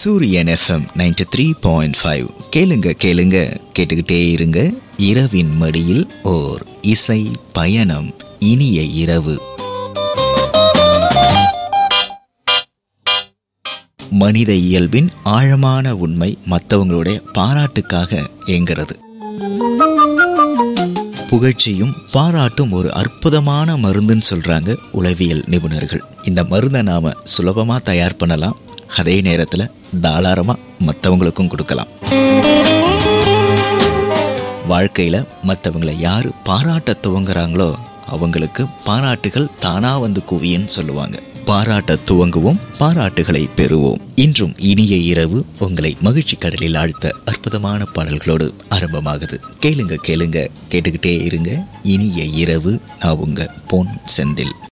சூரியன் FM ninety three point five கேளுங்க கேளுங்க கேட்டுக்கிட்டே இருங்க இரவின் மடியில் ஓர் இசை பயணம் இனிய இரவு மனித இயல்பின் ஆழமான உண்மை மற்றவங்களுடைய பாராட்டுக்காக ஏங்கிறது புகழ்ச்சியும் பாராட்டும் ஒரு அற்புதமான மருந்துன்னு சொல்றாங்க உளவியல் நிபுணர்கள் இந்த மருந்தை நாம சுலபமா தயார் பண்ணலாம் அதே நேரத்தில் தாராளமாக மற்றவங்களுக்கும் கொடுக்கலாம் வாழ்க்கையில் மற்றவங்களை யார் பாராட்ட துவங்குறாங்களோ அவங்களுக்கு பாராட்டுகள் தானாக வந்து குவியன்னு சொல்லுவாங்க பாராட்ட துவங்குவோம் பாராட்டுகளை பெறுவோம் இன்றும் இனிய இரவு உங்களை மகிழ்ச்சி கடலில் ஆழ்த்த அற்புதமான பாடல்களோடு ஆரம்பமாகுது கேளுங்க கேளுங்க கேட்டுக்கிட்டே இருங்க இனிய இரவு நான் உங்க பொன் செந்தில்